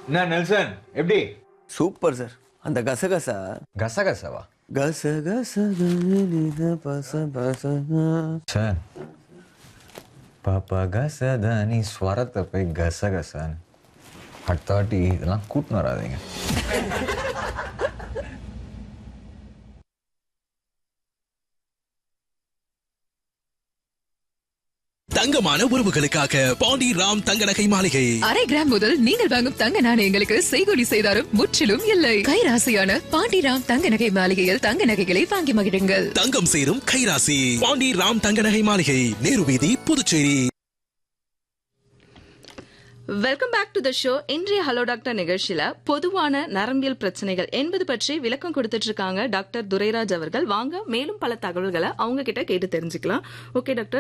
என்ன நெல்சன் எப்படி super sir அந்த கசகசா கசகசவா கசகச கனித பச பசகா. சார் பாப்பா கசதானி ஸ்வரத்தை போய் கசகசான்னு அடுத்த வாட்டி இதெல்லாம் கூட்டின்னு வராதீங்க தங்கமான உறவுகளுக்காக பாண்டி ராம் தங்க நகை மாளிகை அரை கிராம் முதல் நீங்கள் வாங்கும் தங்க நாணயங்களுக்கு செய்கூலி செய்தாரும் முற்றிலும் இல்லை கைராசியான பாண்டிராம் தங்க நகை மாளிகையில் தங்க நகைகளை வாங்கி மகிழுங்கள் தங்கம் சேரும் கைராசி பாண்டி ராம் தங்க நகை மாளிகை நேரு வீதி Puducherry welcome back to the show இன்றைய ஹலோ டாக்டர் நிகழ்ச்சியில பொதுவான நரம்பியல் பிரச்சனைகள் என்பது பற்றி விளக்கம் கொடுத்துட்டு இருக்காங்க டாக்டர் துரைராஜ் அவர்கள் வாங்க மேலும் பல தகவல்களை அவங்க கிட்ட கேட்டு தெரிஞ்சுக்கலாம் ஓகே டாக்டர்